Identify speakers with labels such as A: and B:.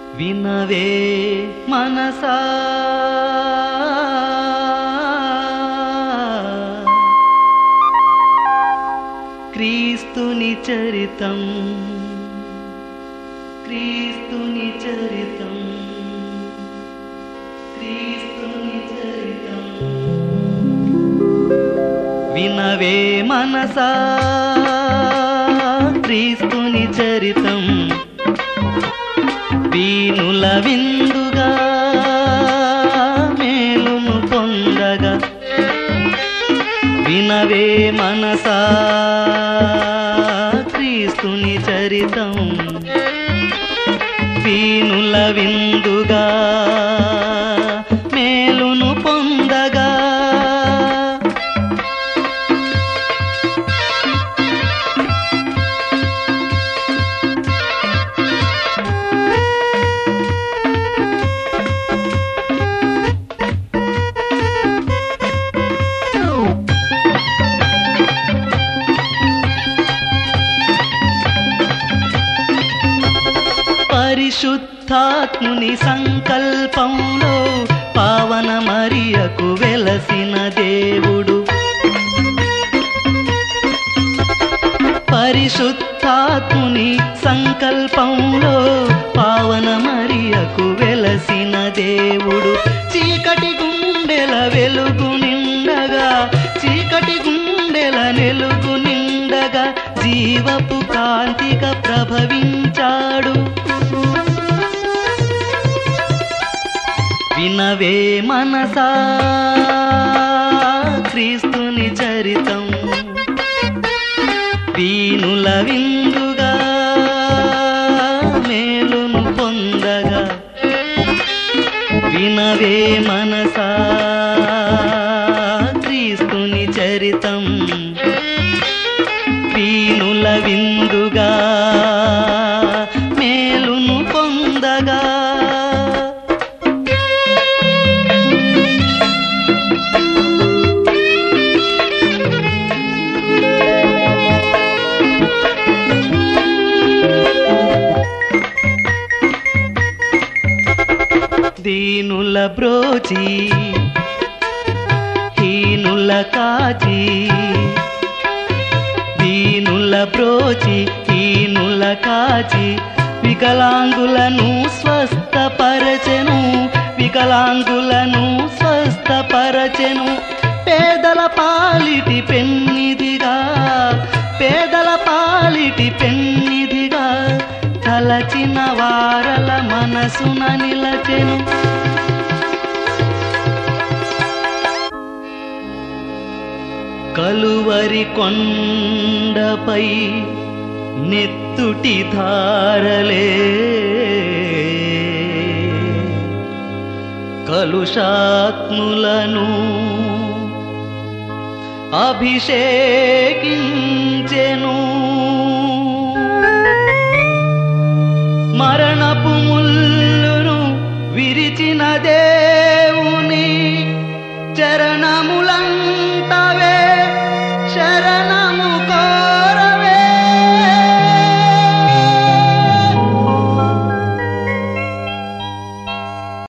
A: వినవే మనసా క్రీస్తుని చరితం క్రీస్తుని చరితం క్రీస్తుని చరితం వినవే మనసా క్రీస్తుని చరితం వీనుల విందుగా మేలును పొందగా వినవే మనసా క్రీస్తుని చరితం వీనుల విందుగా మేలును పొందగా పరిశుద్ధాత్ముని సంకల్పంలో పావన మరియకు వెలసిన దేవుడు పరిశుద్ధాత్ముని సంకల్పంలో పావన మరియకు వెలసిన దేవుడు చీకటి గుండెల వెలుగు నిండగా చీకటి గుండెల నెలుగు నిండగా జీవపు కాంతిగా ప్రభవించాడు వినవే మనసా క్రీస్తుని చరితం వీనుల విందుగా మేలును పొందగా వినవే మనసా క్రీస్తుని చరితం వీనుల విందుగా మేలును పొందగా దీనుల బ్రోచి హీనుల కాచి దీనుల బ్రోచి హీనుల కాచి వికలాంగులను స్వస్థపరచెను వికలాంగులను స్వస్థపరచెను పేదల పాలిటి పెన్నిదిగా పేదల పాలిటి పెన్నిదిగా తలచిన వారల మనసున నిలచెను కలువరి కొండపై నెత్తుటి ధారలే కలుషాత్ములను అభిషేకించెను మరణపు ముల్లును విరిచిన దే